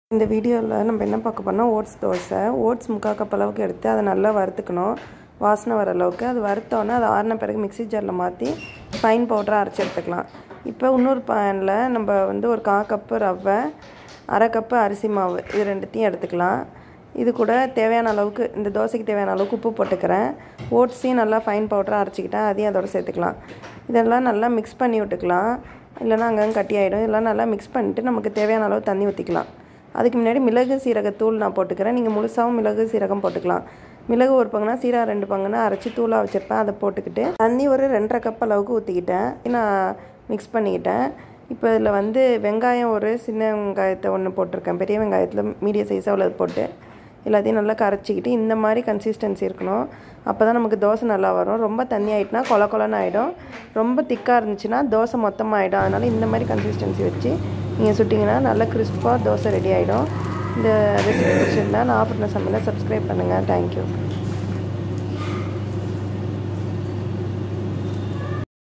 இந்த வீடியோவில் நம்ம என்ன பார்க்க போறோம்னா ஓட்ஸ் தோசை ஓட்ஸ் முக்கால் கப் அளவுக்கு எடுத்து அதை நல்லா வறுத்துக்கணும் வாசனை வர அளவுக்கு அது வறுத்தோன்னே அது ஆறின பிறகு மிக்ஸி ஜாரில் மாற்றி ஃபைன் பவுடராக அரைச்சி எடுத்துக்கலாம் இப்போ இன்னொரு பேனில் நம்ம வந்து ஒரு கா கப்பு ரவை அரை கப்பு அரிசி மாவு இது ரெண்டுத்தையும் எடுத்துக்கலாம் இது கூட தேவையான அளவுக்கு இந்த தோசைக்கு தேவையான அளவுக்கு உப்பு போட்டுக்கிறேன் ஓட்ஸையும் நல்லா ஃபைன் பவுடராக அரைச்சிக்கிட்டேன் அதையும் அதோட சேர்த்துக்கலாம் இதெல்லாம் நல்லா மிக்ஸ் பண்ணி விட்டுக்கலாம் இல்லைன்னா அங்கங்கே கட்டி ஆகிடும் இதெல்லாம் நல்லா மிக்ஸ் பண்ணிட்டு நமக்கு தேவையான அளவு தண்ணி ஊற்றிக்கலாம் அதுக்கு முன்னாடி மிளகு சீரகத்தூள் நான் போட்டுக்கிறேன் நீங்கள் முழுசாகவும் மிளகு சீரகம் போட்டுக்கலாம் மிளகு ஒரு பங்குனா சீரகம் ரெண்டு பங்குனா அரைச்சி தூளாக வச்சுருப்பேன் அதை போட்டுக்கிட்டு தண்ணி ஒரு ரெண்டரை கப் அளவுக்கு ஊற்றிக்கிட்டேன் நான் மிக்ஸ் பண்ணிக்கிட்டேன் இப்போ இதில் வந்து வெங்காயம் ஒரு சின்ன வெங்காயத்தை ஒன்று போட்டிருக்கேன் பெரிய வெங்காயத்தில் மீடியம் சைஸாக உள்ளது போட்டு எல்லாத்தையும் நல்லா கரைச்சிக்கிட்டு இந்த மாதிரி கன்சிஸ்டன்சி இருக்கணும் அப்போ தான் நமக்கு தோசை நல்லா வரும் ரொம்ப தண்ணி ஆகிட்டுனா கொல கொலன்னு ஆகிடும் ரொம்ப திக்காக இருந்துச்சுன்னா தோசை மொத்தமாக ஆகிடும் அதனால் இந்த மாதிரி கன்சிஸ்டன்சி வச்சு நீங்கள் சுட்டிங்கன்னா நல்லா கிறிஸ்பாக தோசை ரெடி ஆகிடும் இந்த ரெசிபி பிடிச்சிருந்தா நான் ஆஃபர்ன சமையலை சப்ஸ்கிரைப் பண்ணுங்கள் தேங்க்யூ